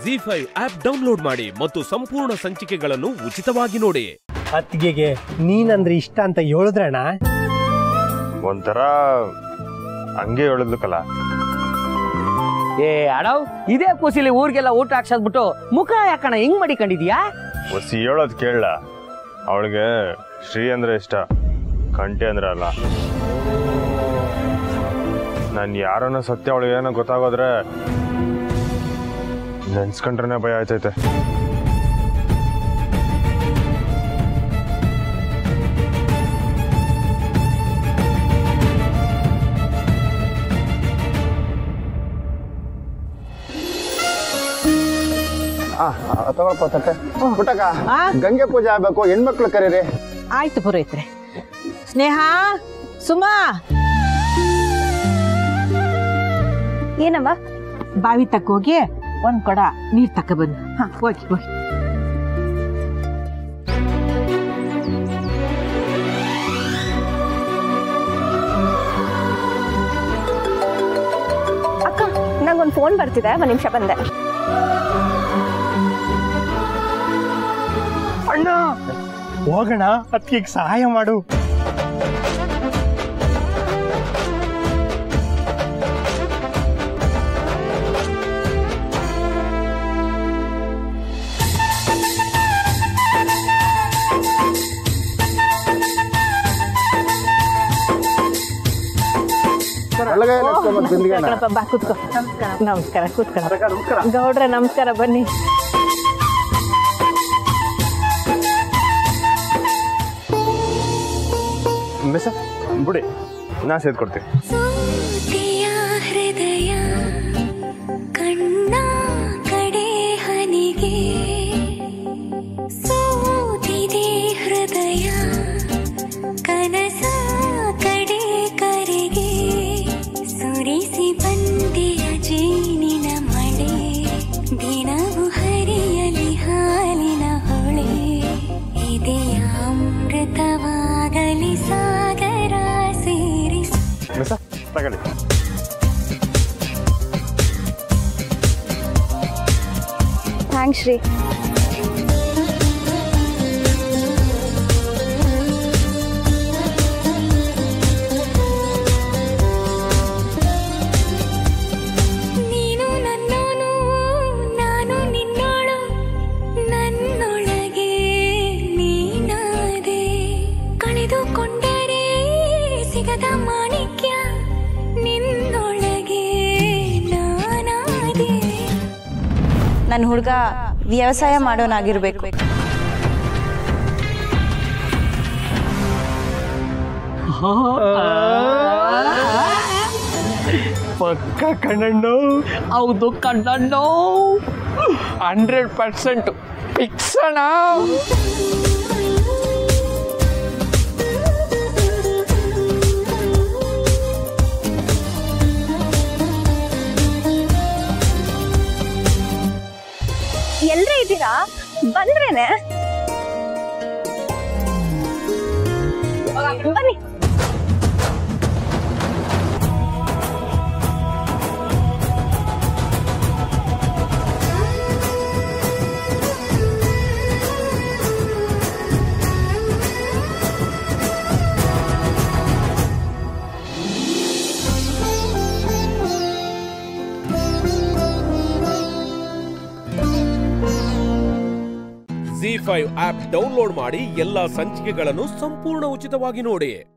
G five app download ಮಾಡಿ ಮತ್ತು ಸಂಪೂರ್ಣ ಸಂಚಿಕೆಗಳನ್ನು ಉಚಿತವಾಗಿ ನೋಡಿ ಅತ್ತಿಗೆಗೆ ನೀನಂದ್ರೆ ಇಷ್ಟ ಅಂತ ಹೇಳಿದ್ರಣ್ಣ ಒಂಥರ ಹಂಗೆ ಹೇಳಿದ್ಲಕ್ಕಲ್ಲ ಏ ಅಡವ್ ಇದೇ ಕೂಸಿಲಿ ಊರಿಗೆಲ್ಲ ಊಟ ಹಾಕ್ಸದ್ಬಿಟ್ಟು ಮುಖ ಯಾಕಣ ಹಿಂಗ್ ಮಾಡಿಕೊಂಡಿದ್ಯಾ ಒಸಿ ಹೇಳೋದು ಕೇಳಲ್ಲ ಅವಳಿಗೆ ಶ್ರೀ ಅಂದ್ರೆ ಇಷ್ಟ ಕಂಟೆ ಅಂದ್ರೆ ಅಲ್ಲ ನಾನು ಯಾರನ್ನ ಸತ್ಯ ಅವಳಿಗೆ ಏನೋ ಗೊತ್ತಾಗೋದ್ರೆ ನೆನ್ಸ್ಕೊಂಡ್ರೆ ಭಯ ಆಯ್ತೈತೆ ತಗೊಳಪ್ಪ ತಟ್ಟೆ ಪುಟ್ಟಕ್ಕ ಗಂಗೆ ಪೂಜೆ ಆಗ್ಬೇಕು ಹೆಣ್ಮಕ್ಳು ಕರೀರಿ ಆಯ್ತು ಪುರೋಹಿತ್ರೆ ಸ್ನೇಹ ಸುಮಾ ಏನವ್ವ ಬಾವಿ ತಕ್ಕ ಹೋಗಿ ಒಂದ್ ಕೊಡ ನೀರ್ ತಕ್ಕ ಬನ್ನಿ ಹಾ ಹೋಗಿ ಹೋಗಿ ಅಕ್ಕ ನಂಗೊಂದು ಫೋನ್ ಬರ್ತಿದೆ ಒಂದ್ ನಿಮಿಷ ಬಂದೆ ಅಣ್ಣ ಹೋಗೋಣ ಅತ್ತಿಗೆಗೆ ಸಹಾಯ ಮಾಡು ಒಳಗೆ ಎತ್ಕೊಂಬಂದು ಬಿಂದಿಗೆನ. ಕಣಪ್ಪ, ಬಾ ಕೂತ್ಕೋ ನಮಸ್ಕಾರ ಕೂತ್ಕೋ ಗೌಡ್ರ ನಮಸ್ಕಾರ ಬನ್ನಿ ಮಿಸ್ ಬಿಡಿ ನಾ ಸೇದ್ಕೊಡ್ತೀನಿ ಸೂತಿಯ ಹೃದಯ ಕಣ್ಣ ಕಡೆ ಹನಿಗೆ ಸೋತಿದೆ ಹೃದಯ ಕನಸ ಕಡೆ ಕರೆಗೆ ಸುರಿಸಿ ಬಂದೆಯ ಜೇನಿನ ಮಳೆ ದಿನವು ಹರಿಯಲಿ ಹಾಲಿನ ಹೊಳೆ ಇದೆಯ ಅಮೃತವಾಗಲಿ ಸಾಗರ ಸೇರಿ ಮಿಸ್ ತಗೊಳ್ಳಿ ಥ್ಯಾಂಕ್ಸ್ ಶ್ರೀ ನೀನು ನನ್ನೋನು ನಾನು ನಿನ್ನೋಳು ನನ್ನೊಳಗೆ ನೀನಾದೆ ಕಳೆದುಕೊಂಡರೆ ಸಿಗದ ಮಾಣಿಕ್ಯ ನಿನ್ನೊಳಗೆ ನಾನಾದೆ ನನ್ನ ಹುಡುಗ ವ್ಯವಸಾಯ ಮಾಡೋನಾಗಿರ್ಬೇಕು ಪಕ್ಕ ಕಣ್ಣಣ್ಣು ಹೌದು ಕಣ್ಣಣ್ಣೋ ಹಂಡ್ರೆಡ್ ಪರ್ಸೆಂಟ್ ಫಿಕ್ಸ್ ಅಣ್ಣ ಎಲ್ರೇ ಇದ್ದೀರಾ ಬಂದ್ರೇನೆ ಬನ್ನಿ ಜಿ ಫೈವ್ ಆಪ್ ಡೌನ್ಲೋಡ್ ಮಾಡಿ ಎಲ್ಲಾ ಸಂಚಿಕೆಗಳನ್ನು ಸಂಪೂರ್ಣ ಉಚಿತವಾಗಿ ನೋಡಿ